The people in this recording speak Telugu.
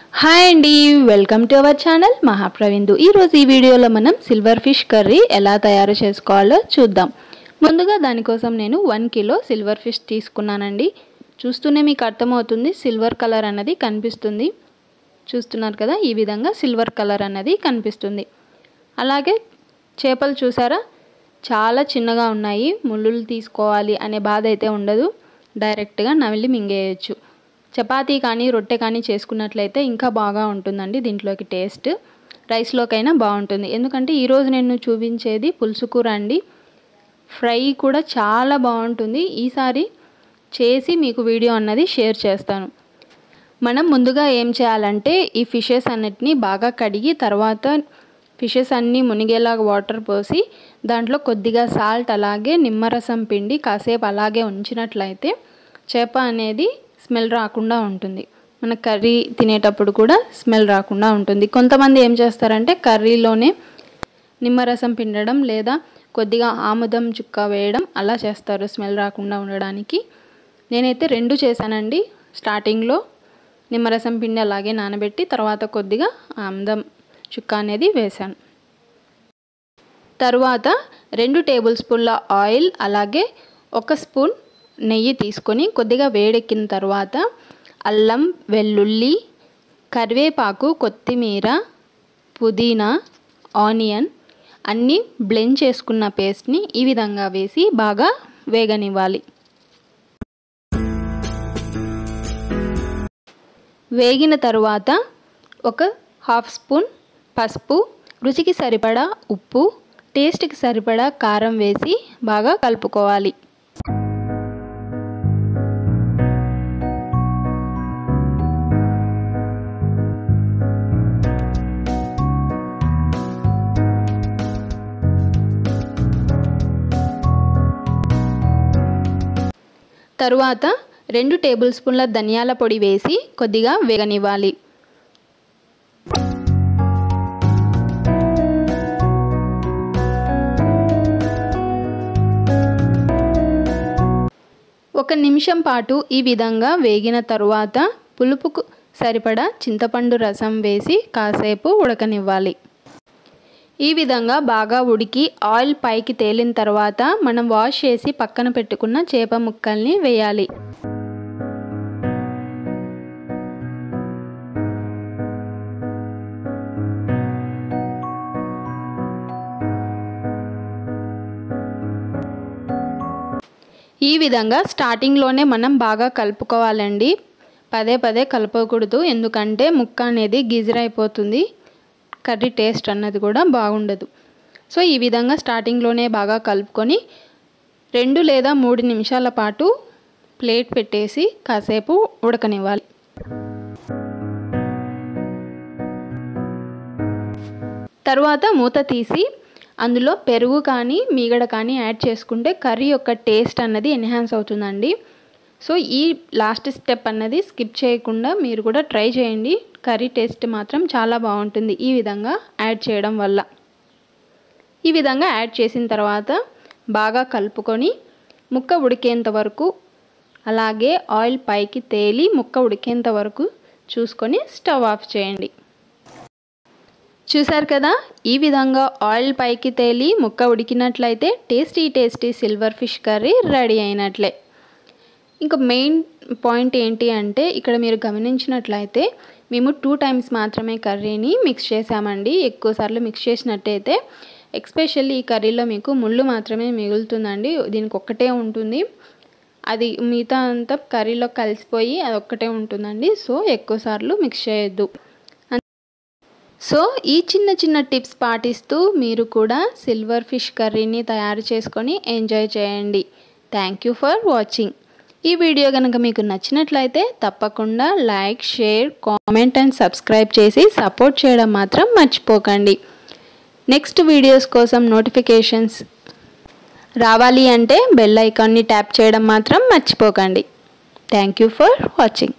హాయ్ అండి వెల్కమ్ టు అవర్ ఛానల్ మహాప్రవిందు ఈరోజు ఈ వీడియోలో మనం సిల్వర్ ఫిష్ కర్రీ ఎలా తయారు చేసుకోవాలో చూద్దాం ముందుగా దానికోసం నేను వన్ కిలో సిల్వర్ ఫిష్ తీసుకున్నానండి చూస్తూనే మీకు అర్థమవుతుంది సిల్వర్ కలర్ అన్నది కనిపిస్తుంది చూస్తున్నారు కదా ఈ విధంగా సిల్వర్ కలర్ అన్నది కనిపిస్తుంది అలాగే చేపలు చూసారా చాలా చిన్నగా ఉన్నాయి ముళ్ళులు తీసుకోవాలి అనే బాధ అయితే ఉండదు డైరెక్ట్గా నమిలి మింగేయచ్చు చపాతీ కానీ రొట్టె కానీ చేసుకున్నట్లయితే ఇంకా బాగా ఉంటుందండి దీంట్లోకి టేస్ట్ రైస్లోకైనా బాగుంటుంది ఎందుకంటే ఈరోజు నేను చూపించేది పులుసు కూర అండి ఫ్రై కూడా చాలా బాగుంటుంది ఈసారి చేసి మీకు వీడియో అన్నది షేర్ చేస్తాను మనం ముందుగా ఏం చేయాలంటే ఈ ఫిషెస్ అన్నిటిని బాగా కడిగి తర్వాత ఫిషెస్ అన్నీ మునిగేలా వాటర్ పోసి దాంట్లో కొద్దిగా సాల్ట్ అలాగే నిమ్మరసం పిండి కాసేపు అలాగే ఉంచినట్లయితే చేప అనేది స్మెల్ రాకుండా ఉంటుంది మన కర్రీ తినేటప్పుడు కూడా స్మెల్ రాకుండా ఉంటుంది కొంతమంది ఏం చేస్తారంటే కర్రీలోనే నిమ్మరసం పిండడం లేదా కొద్దిగా ఆముదం చుక్క వేయడం అలా చేస్తారు స్మెల్ రాకుండా ఉండడానికి నేనైతే రెండు చేశానండి స్టార్టింగ్లో నిమ్మరసం పిండి అలాగే నానబెట్టి తర్వాత కొద్దిగా ఆముదం చుక్క అనేది వేశాను తరువాత రెండు టేబుల్ స్పూన్ల ఆయిల్ అలాగే ఒక స్పూన్ నెయ్యి తీసుకొని కొద్దిగా వేడెక్కిన తర్వాత అల్లం వెల్లుల్లి కరివేపాకు కొత్తిమీర పుదీనా ఆనియన్ అన్నీ బ్లెండ్ చేసుకున్న పేస్ట్ని ఈ విధంగా వేసి బాగా వేగనివ్వాలి వేగిన తరువాత ఒక హాఫ్ స్పూన్ పసుపు రుచికి సరిపడా ఉప్పు టేస్ట్కి సరిపడా కారం వేసి బాగా కలుపుకోవాలి తరువాత రెండు టేబుల్ స్పూన్ల ధనియాల పొడి వేసి కొద్దిగా వేగనివ్వాలి ఒక నిమిషం పాటు ఈ విధంగా వేగిన తరువాత పులుపుకు సరిపడా చింతపండు రసం వేసి కాసేపు ఉడకనివ్వాలి ఈ విధంగా బాగా ఉడికి ఆయిల్ పైకి తేలిన తర్వాత మనం వాష్ చేసి పక్కన పెట్టుకున్న చేప ముక్కల్ని వేయాలి ఈ విధంగా స్టార్టింగ్లోనే మనం బాగా కలుపుకోవాలండి పదే పదే కలపకూడదు ఎందుకంటే ముక్క అనేది గిజరైపోతుంది కర్రీ టేస్ట్ అన్నది కూడా బాగుండదు సో ఈ విధంగా స్టార్టింగ్లోనే బాగా కలుపుకొని రెండు లేదా మూడు నిమిషాల పాటు ప్లేట్ పెట్టేసి కాసేపు ఉడకనివ్వాలి తర్వాత మూత తీసి అందులో పెరుగు కానీ మీగడ కానీ యాడ్ చేసుకుంటే కర్రీ యొక్క టేస్ట్ అన్నది ఎన్హాన్స్ అవుతుందండి సో ఈ లాస్ట్ స్టెప్ అన్నది స్కిప్ చేయకుండా మీరు కూడా ట్రై చేయండి కర్రీ టేస్ట్ మాత్రం చాలా బాగుంటుంది ఈ విధంగా యాడ్ చేయడం వల్ల ఈ విధంగా యాడ్ చేసిన తర్వాత బాగా కలుపుకొని ముక్క ఉడికేంత వరకు అలాగే ఆయిల్ పైకి తేలి ముక్క ఉడికేంత వరకు చూసుకొని స్టవ్ ఆఫ్ చేయండి చూసారు కదా ఈ విధంగా ఆయిల్ పైకి తేలి ముక్క ఉడికినట్లయితే tasty tasty silver fish curry ready అయినట్లే ఇంకా మెయిన్ పాయింట్ ఏంటి అంటే ఇక్కడ మీరు గమనించినట్లయితే మేము టూ టైమ్స్ మాత్రమే కర్రీని మిక్స్ చేసామండి ఎక్కువసార్లు మిక్స్ చేసినట్టయితే ఎక్స్పెషల్లీ ఈ కర్రీలో మీకు ముళ్ళు మాత్రమే మిగులుతుందండి దీనికి ఒక్కటే ఉంటుంది అది మిగతా అంతా కర్రీలో కలిసిపోయి అది ఒక్కటే ఉంటుందండి సో ఎక్కువసార్లు మిక్స్ చేయొద్దు సో ఈ చిన్న చిన్న టిప్స్ పాటిస్తూ మీరు కూడా సిల్వర్ ఫిష్ కర్రీని తయారు చేసుకొని ఎంజాయ్ చేయండి థ్యాంక్ యూ ఫర్ వాచింగ్ ఈ వీడియో కనుక మీకు నచ్చినట్లయితే తప్పకుండా like share comment and subscribe చేసి సపోర్ట్ చేయడం మాత్రం మర్చిపోకండి నెక్స్ట్ వీడియోస్ కోసం నోటిఫికేషన్స్ రావాలి అంటే బెల్ ఐకాన్ని ట్యాప్ చేయడం మాత్రం మర్చిపోకండి థ్యాంక్ యూ ఫర్ వాచింగ్